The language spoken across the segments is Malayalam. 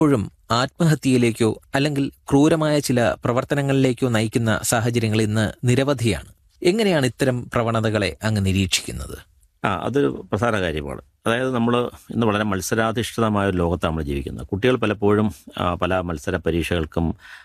ഇപ്പോഴും ആത്മഹത്യയിലേക്കോ അല്ലെങ്കിൽ ക്രൂരമായ ചില പ്രവർത്തനങ്ങളിലേക്കോ നയിക്കുന്ന സാഹചര്യങ്ങൾ ഇന്ന് നിരവധിയാണ് എങ്ങനെയാണ് ഇത്തരം പ്രവണതകളെ അങ്ങ് നിരീക്ഷിക്കുന്നത് ആ അതൊരു പ്രധാന കാര്യമാണ് അതായത് നമ്മൾ ഇന്ന് വളരെ മത്സരാധിഷ്ഠിതമായ ഒരു ലോകത്താണ് നമ്മൾ ജീവിക്കുന്നത് കുട്ടികൾ പലപ്പോഴും ആ, പല മത്സര പരീക്ഷകൾക്കും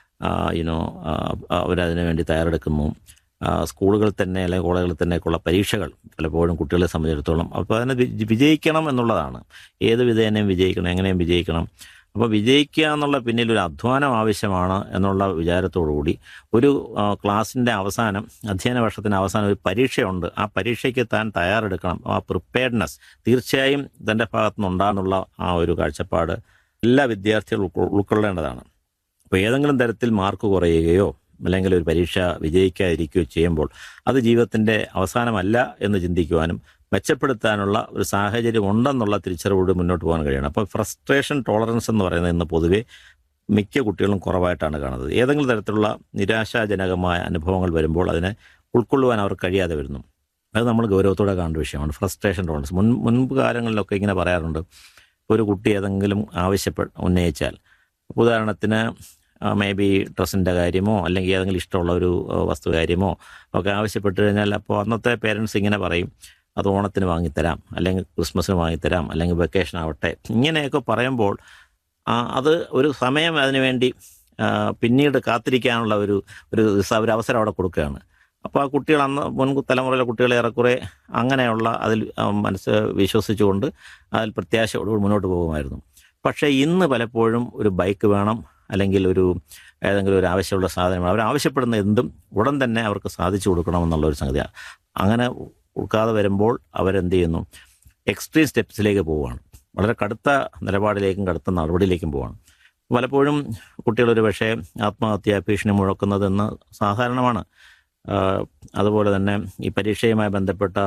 യുനോ അവരതിനു വേണ്ടി തയ്യാറെടുക്കുന്നു ആ, സ്കൂളുകളിൽ തന്നെ അല്ലെങ്കിൽ കോളേജുകളിൽ തന്നെയൊക്കെയുള്ള പരീക്ഷകൾ പലപ്പോഴും കുട്ടികളെ സംബന്ധിച്ചിടത്തോളം അപ്പോൾ അതിനെ വി- വിജയിക്കണം എന്നുള്ളതാണ് ഏത് വിധേനയും വിജയിക്കണം എങ്ങനെയും വിജയിക്കണം അപ്പോൾ വിജയിക്കുക എന്നുള്ള പിന്നിൽ ഒരു അധ്വാനം ആവശ്യമാണ് എന്നുള്ള വിചാരത്തോടുകൂടി ഒരു ആ, ക്ലാസ്സിൻ്റെ അവസാനം അധ്യയന വർഷത്തിൻ്റെ അവസാനം ഒരു പരീക്ഷയുണ്ട് ആ പരീക്ഷയ്ക്ക് താൻ തയ്യാറെടുക്കണം ആ പ്രിപ്പയർഡ്നെസ് തീർച്ചയായും തൻ്റെ ഭാഗത്തുനിന്ന് ഉണ്ടാകുന്നുള്ള ആ ഒരു കാഴ്ചപ്പാട് എല്ലാ വിദ്യാർത്ഥികളും ഉൾക്കൊ- ഉൾക്കൊള്ളേണ്ടതാണ് അപ്പോൾ ഏതെങ്കിലും തരത്തിൽ മാർക്ക് കുറയുകയോ അല്ലെങ്കിൽ ഒരു പരീക്ഷ വിജയിക്കാതിരിക്കുകയോ ചെയ്യുമ്പോൾ അത് ജീവിതത്തിൻ്റെ അവസാനമല്ല എന്ന് ചിന്തിക്കുവാനും മെച്ചപ്പെടുത്താനുള്ള ഒരു സാഹചര്യം ഉണ്ടെന്നുള്ള തിരിച്ചറിവോട് മുന്നോട്ട് പോകാൻ കഴിയണം അപ്പോൾ ഫ്രസ്ട്രേഷൻ ടോളറൻസ് എന്ന് പറയുന്നത് ഇന്ന് പൊതുവെ മിക്ക കുട്ടികളും കുറവായിട്ടാണ് കാണുന്നത് ഏതെങ്കിലും തരത്തിലുള്ള നിരാശാജനകമായ അനുഭവങ്ങൾ വരുമ്പോൾ അതിനെ ഉൾക്കൊള്ളുവാൻ അവർക്ക് കഴിയാതെ വരുന്നു അത് നമ്മൾ ഗൗരവത്തോടെ കാണേണ്ട വിഷയമാണ് ഫ്രസ്ട്രേഷൻ ടോളറൻസ് മുൻ മുൻപ് കാലങ്ങളിലൊക്കെ ഇങ്ങനെ പറയാറുണ്ട് ഒരു കുട്ടി ഏതെങ്കിലും ആവശ്യപ്പെട്ട് ഉന്നയിച്ചാൽ ഉദാഹരണത്തിന് മേ ബി ഡ്രസ്സിൻ്റെ കാര്യമോ അല്ലെങ്കിൽ ഏതെങ്കിലും ഇഷ്ടമുള്ള ഒരു ആ, വസ്തു കാര്യമോ ഒക്കെ ആവശ്യപ്പെട്ട് കഴിഞ്ഞാൽ അപ്പോൾ അന്നത്തെ പേരൻസ് ഇങ്ങനെ പറയും അത് ഓണത്തിന് വാങ്ങിത്തരാം അല്ലെങ്കിൽ ക്രിസ്മസിന് വാങ്ങിത്തരാം അല്ലെങ്കിൽ വെക്കേഷൻ ആവട്ടെ ഇങ്ങനെയൊക്കെ പറയുമ്പോൾ ആ, അത് ഒരു സമയം അതിനു വേണ്ടി ആ, പിന്നീട് കാത്തിരിക്കാനുള്ള ഒരു ഒരു സ- ഒരു അവസരം അവിടെ കൊടുക്കുകയാണ് അപ്പോൾ ആ കുട്ടികൾ അന്ന് മുൻ തലമുറയിലെ കുട്ടികൾ ഏറെക്കുറെ അങ്ങനെയുള്ള അതിൽ ആ, മനസ്സ് വിശ്വസിച്ചുകൊണ്ട് അതിൽ പ്രത്യാശയോടുകൂടി മുന്നോട്ട് പോകുമായിരുന്നു പക്ഷേ ഇന്ന് പലപ്പോഴും ഒരു ബൈക്ക് വേണം അല്ലെങ്കിൽ ഒരു ഏതെങ്കിലും ഒരു ആവശ്യമുള്ള സാധനം വേണം. അവർ ആവശ്യപ്പെടുന്ന എന്തും ഉടൻ തന്നെ അവർക്ക് സാധിച്ചു കൊടുക്കണമെന്നുള്ള ഒരു സംഗതിയാണ് അങ്ങനെ കൊടുക്കാതെ വരുമ്പോൾ അവരെന്ത് ചെയ്യുന്നു എക്സ്ട്രീം സ്റ്റെപ്സിലേക്ക് പോവുകയാണ് വളരെ കടുത്ത നിലപാടിലേക്കും കടുത്ത നടപടിയിലേക്കും പോവുകയാണ് പലപ്പോഴും കുട്ടികളൊരു പക്ഷേ ആത്മഹത്യ ഭീഷണി മുഴക്കുന്നതെന്ന് സാധാരണമാണ് ആഹ് അതുപോലെ തന്നെ ഈ പരീക്ഷയുമായി ബന്ധപ്പെട്ട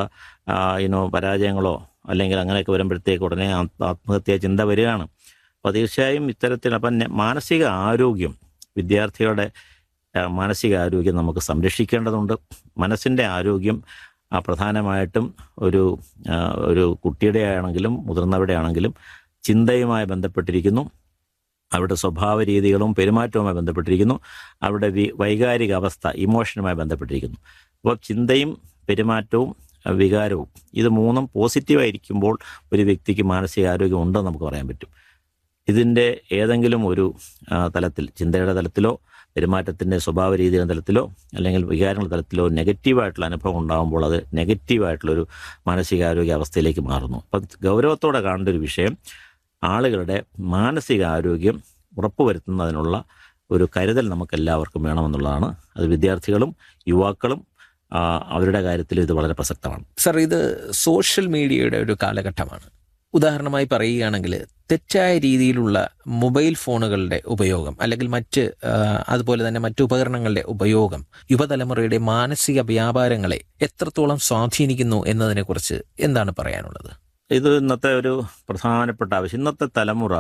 ഇനോ പരാജയങ്ങളോ അല്ലെങ്കിൽ അങ്ങനെയൊക്കെ വരുമ്പോഴത്തേക്ക് ഉടനെ ആത്മ- ആത്മഹത്യാ ചിന്ത വരികയാണ് അപ്പോൾ തീർച്ചയായും ഇത്തരത്തിൽ അപ്പം നെ- മാനസിക ആരോഗ്യം വിദ്യാർത്ഥികളുടെ ആ, മാനസിക ആരോഗ്യം നമുക്ക് സംരക്ഷിക്കേണ്ടതുണ്ട് മനസ്സിൻ്റെ ആരോഗ്യം ആ, പ്രധാനമായിട്ടും ഒരു ആ, ഒരു കുട്ടിയുടെ ആണെങ്കിലും മുതിർന്നവരുടെ ആണെങ്കിലും ചിന്തയുമായി ബന്ധപ്പെട്ടിരിക്കുന്നു അവരുടെ സ്വഭാവ രീതികളും പെരുമാറ്റവുമായി ബന്ധപ്പെട്ടിരിക്കുന്നു അവരുടെ വി- വൈകാരിക അവസ്ഥ ഇമോഷനുമായി ബന്ധപ്പെട്ടിരിക്കുന്നു അപ്പോൾ ചിന്തയും പെരുമാറ്റവും ആ, വികാരവും ഇത് മൂന്നും പോസിറ്റീവായിരിക്കുമ്പോൾ ഒരു വ്യക്തിക്ക് മാനസികാരോഗ്യം ഉണ്ടെന്ന് നമുക്ക് പറയാൻ പറ്റും ഇതിൻ്റെ ഏതെങ്കിലും ഒരു ആ, തലത്തിൽ ചിന്തയുടെ തലത്തിലോ പെരുമാറ്റത്തിൻ്റെ സ്വഭാവ രീതിയുടെ തലത്തിലോ അല്ലെങ്കിൽ വികാരങ്ങളുടെ തലത്തിലോ നെഗറ്റീവായിട്ടുള്ള അനുഭവം ഉണ്ടാകുമ്പോൾ അത് നെഗറ്റീവായിട്ടുള്ളൊരു മാനസികാരോഗ്യ അവസ്ഥയിലേക്ക് മാറുന്നു അപ്പം ഗൗരവത്തോടെ കാണേണ്ട ഒരു വിഷയം ആളുകളുടെ മാനസികാരോഗ്യം ഉറപ്പുവരുത്തുന്നതിനുള്ള ഒരു കരുതൽ നമുക്ക് എല്ലാവർക്കും വേണമെന്നുള്ളതാണ് അത് വിദ്യാർത്ഥികളും യുവാക്കളും ആ, അവരുടെ കാര്യത്തിൽ ഇത് വളരെ പ്രസക്തമാണ് സർ ഇത് സോഷ്യൽ മീഡിയയുടെ ഒരു കാലഘട്ടമാണ് ഉദാഹരണമായി പറയുകയാണെങ്കിൽ തെറ്റായ രീതിയിലുള്ള മൊബൈൽ ഫോണുകളുടെ ഉപയോഗം അല്ലെങ്കിൽ മറ്റ് ആ, അതുപോലെ തന്നെ മറ്റു ഉപകരണങ്ങളുടെ ഉപയോഗം യുവതലമുറയുടെ മാനസിക വ്യാപാരങ്ങളെ എത്രത്തോളം സ്വാധീനിക്കുന്നു എന്നതിനെക്കുറിച്ച് എന്താണ് പറയാനുള്ളത് ഇത് ഇന്നത്തെ ഒരു പ്രധാനപ്പെട്ട ആവശ്യം ഇന്നത്തെ തലമുറ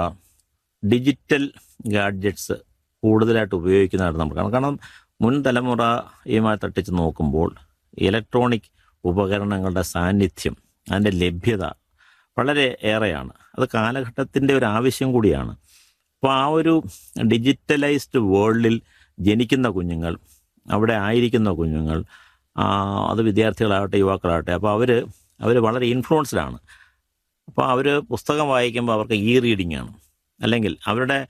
ഡിജിറ്റൽ ഗാഡ്ജറ്റ്സ് കൂടുതലായിട്ട് ഉപയോഗിക്കുന്നതായിട്ട് നമുക്ക് കാണാം കാരണം മുൻ തലമുറയുമായി തട്ടിച്ച് നോക്കുമ്പോൾ ഇലക്ട്രോണിക് ഉപകരണങ്ങളുടെ സാന്നിധ്യം അതിൻ്റെ ലഭ്യത വളരെ ഏറെയാണ് അത് കാലഘട്ടത്തിൻ്റെ ഒരു ആവശ്യം കൂടിയാണ് അപ്പോൾ ആ ഒരു ഡിജിറ്റലൈസ്ഡ് വേൾഡിൽ ജനിക്കുന്ന കുഞ്ഞുങ്ങൾ അവിടെ ആയിരിക്കുന്ന കുഞ്ഞുങ്ങൾ ആ, അത് വിദ്യാർത്ഥികളാകട്ടെ യുവാക്കളാകട്ടെ അപ്പോൾ അവർ അവർ വളരെ ഇൻഫ്ലുവൻസ്ഡ് ആണ് അപ്പോൾ അവർ പുസ്തകം വായിക്കുമ്പോൾ അവർക്ക് ഇ റീഡിംഗ് ആണ് അല്ലെങ്കിൽ അവരുടെ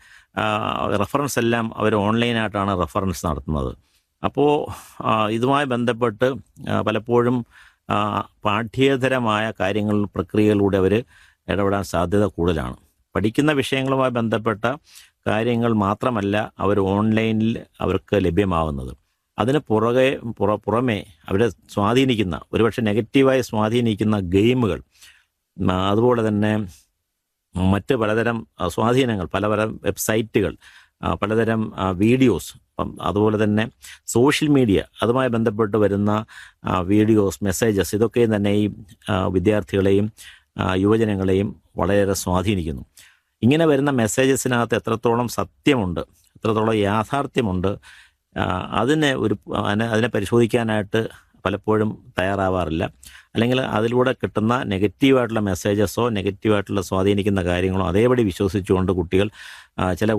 റെഫറൻസ് എല്ലാം അവർ ഓൺലൈനായിട്ടാണ് റെഫറൻസ് നടത്തുന്നത് അപ്പോൾ ആ, ഇതുമായി ബന്ധപ്പെട്ട് ആ, പലപ്പോഴും ആ, പാഠ്യേതരമായ കാര്യങ്ങൾ പ്രക്രിയകളിലൂടെ അവർ ഇടപെടാൻ സാധ്യത കൂടുതലാണ് പഠിക്കുന്ന വിഷയങ്ങളുമായി ബന്ധപ്പെട്ട കാര്യങ്ങൾ മാത്രമല്ല അവർ ഓൺലൈനിൽ അവർക്ക് ലഭ്യമാവുന്നത് അതിന് പുറകെ പുറ പുറമെ അവരെ സ്വാധീനിക്കുന്ന ഒരുപക്ഷെ നെഗറ്റീവായി സ്വാധീനിക്കുന്ന ഗെയിമുകൾ ആ, അതുപോലെ തന്നെ മറ്റ് പലതരം ആ, സ്വാധീനങ്ങൾ പലതരം വെബ്സൈറ്റുകൾ ആ, പലതരം ആ, വീഡിയോസ് അപ്പം അതുപോലെ തന്നെ സോഷ്യൽ മീഡിയ അതുമായി ബന്ധപ്പെട്ട് വരുന്ന ആ, വീഡിയോസ് മെസ്സേജസ് ഇതൊക്കെ തന്നെ ഈ ആ, വിദ്യാർത്ഥികളെയും ആ, യുവജനങ്ങളെയും വളരെയേറെ സ്വാധീനിക്കുന്നു ഇങ്ങനെ വരുന്ന മെസ്സേജസിനകത്ത് എത്രത്തോളം സത്യമുണ്ട് എത്രത്തോളം യാഥാർത്ഥ്യമുണ്ട് ആ, അതിനെ ഒരു അതിനെ അതിനെ പരിശോധിക്കാനായിട്ട് പലപ്പോഴും തയ്യാറാവാറില്ല അല്ലെങ്കിൽ അതിലൂടെ കിട്ടുന്ന നെഗറ്റീവായിട്ടുള്ള മെസ്സേജസോ നെഗറ്റീവായിട്ടുള്ള സ്വാധീനിക്കുന്ന കാര്യങ്ങളോ അതേപടി വിശ്വസിച്ചുകൊണ്ട് കുട്ടികൾ ആ, ചില